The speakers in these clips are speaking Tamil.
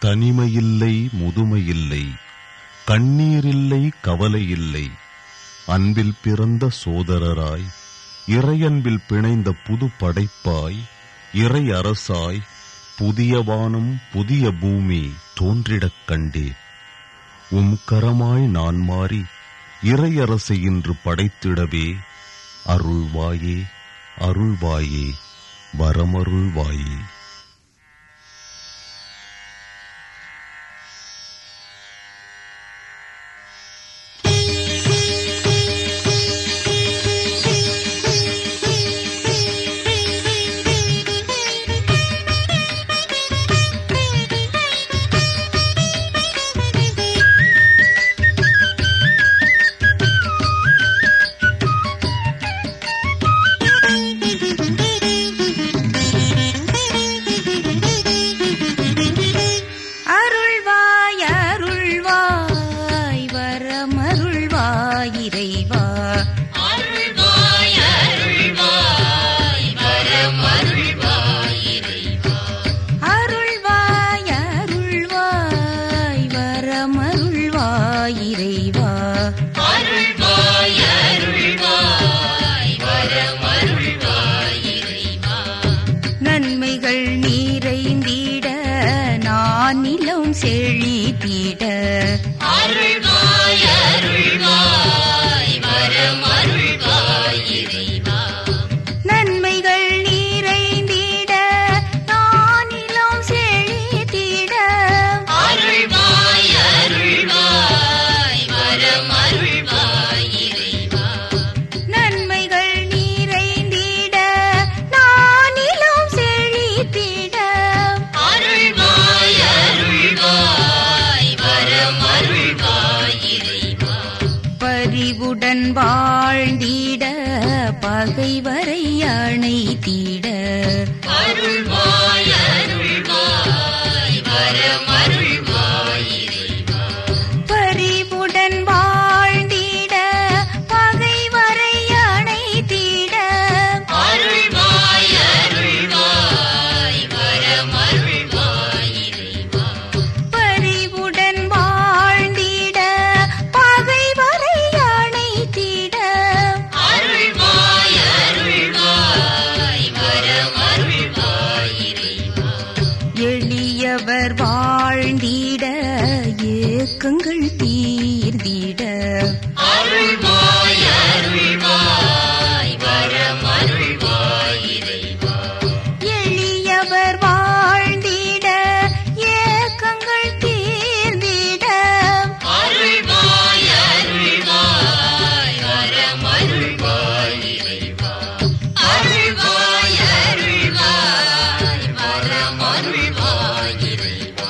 தனிமையில்லை முதுமையில்லை கண்ணீரில்லை கவலையில்லை அன்பில் பிறந்த சோதரராய் இறையன்பில் பிணைந்த புது படைப்பாய் இறை அரசாய் புதிய வானம் புதிய பூமி தோன்றிடக் கண்டேன் உம் கரமாய் நான் மாறி இறையரசை இன்று படைத்திடவே அருள்வாயே அருள்வாயே வரமருள்வாயே அருள்வாய் அருள்வாய் வரமருள்வாய் இறைவா அருள்வாய் அருள்வாய் வரமருள்வாய் இறைவா அருள்வாய் அருள்வாய் வரமருள்வாய் இறைவா அருள்வாய் அருள்வாய் வரமருள்வாய் இறைவா நன்மைகள் நீரைந்திட நான் நிலம் செழித்திட அருள்வாய் அருள்வாய் வரமருள்வாய் இறைவா நன்மைகள் நீரைந்திட நான் நிலம் செழித்திட அருள்வாய் அருள்வாய் வரமருள்வாய் இறைவா நன்மைகள் நிறைந்திட நானிலும் செழித்திட அருள்வாய் அருள்வாய் வரமருள்வாய் இறைவா பரிவுடன் வாழ்ந்திட பகைவரை அணைத்திட அருள்வாய் அருள்வாய் வரமருள்வாய் இறைவா பரிவுடன் வாழ்ந்திட பகைவரை அணைத்திட அருள்வாய் அருள்வாய் வரமருள்வாய் இறைவா பரிவுடன் வாழ்ந்திட பகைவரை அணைத்திட அருள்வாய் அருள்வாய் வரமருள்வாய் இறைவா எளியவர் வாழ்ந்திட ஏக்கங்கள் தீர்ந்திட அருள்வாய் அருள்வாய் வரமருள்வாய் இறைவா எளியவர் வாழ்ந்திட ஏக்கங்கள் தீர்ந்திட அருள்வாய் அருள்வாய் வரமருள்வாய் இறைவா அருள்வாய் அருள்வாய் வரமருள்வாய் இறைவா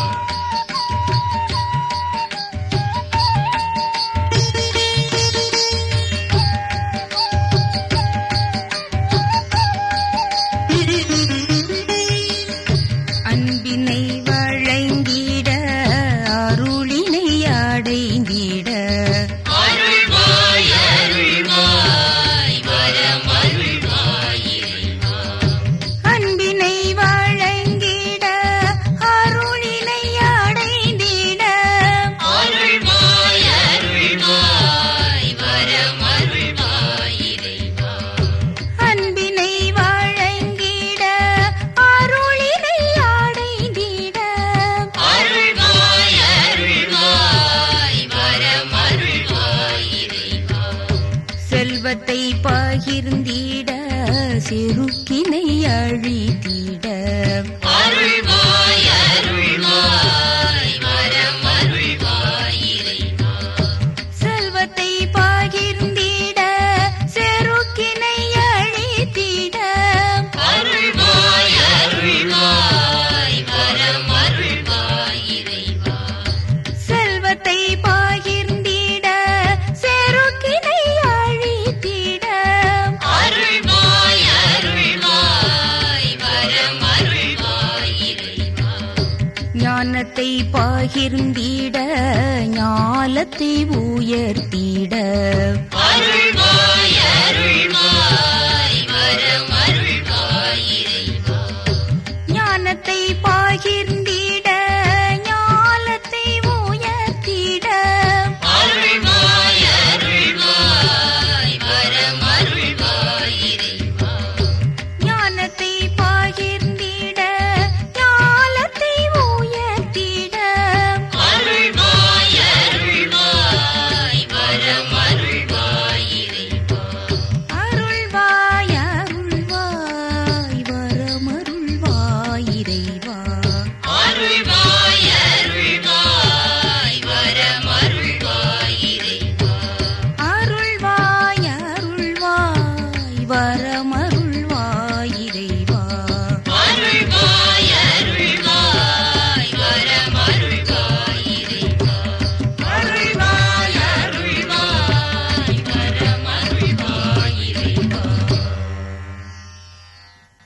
அன்பினை வழங்கிட அருளினை அடைந்திட அருள்வாய் அருள்வாய் வரமருள்வாய் இறைவா அன்பினை வழங்கிட அருளினை அடைந்திட அருள்வாய் அருள்வாய் வரமருள்வாய் இறைவா அன்பினை வழங்கிட அருளினை அடைந்திட அருள்வாய் அருள்வாய் வரமருள்வாய் இறைவா செல்வத்தை பகிர்ந்திட செருக்கினை அழித்திட அருள்வாய் அருள்வாய் வரமருள்வாய் இறைவா செல்வத்தை பகிர்ந்திட செருக்கினை அழித்திட அருள்வாய் அருள்வாய் வரமருள்வாய் இறைவா செல்வத்தை பகிர்ந்திட செருக்கினை அழித்திட அருள்வாய் அருள்வாய் வரமருள்வாய் இறைவா ஞானத்தை பகிர்ந்திட ஞாலத்தை உயர்த்திட அருள்வாய் அருள்வாய்